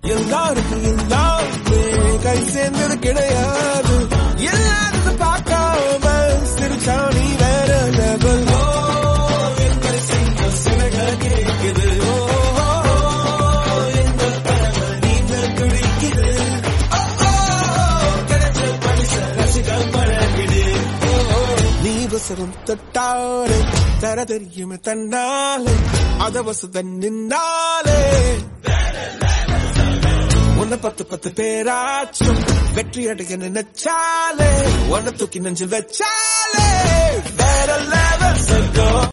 எல்லாருக்கும் எல்லாமே கை சேர்ந்தது கிடையாது எல்லாரும் பார்க்காம சிரிச்சா நீ வேற லெவல் எங்கள் செய்ய சிறக கேட்குது ஓ, ஓ, ஓ, எங்கள் கடமை நீங்கள் துடிக்குது ஓ, ஓ, கிடைச்ச பரிச ரசிகம் பழகிடு ஓ, ஓ, நீ வசரம் தொட்டாலே தர தெரியுமே தன்னாலே அத வசதன் நின்னாலே உன்னை பத்து பத்து பேராச்சும் வெற்றி அடைய நினைச்சாலே உன்னை தூக்கி நெஞ்சு வச்சாலே வேற லெவல் சொர்க்கம்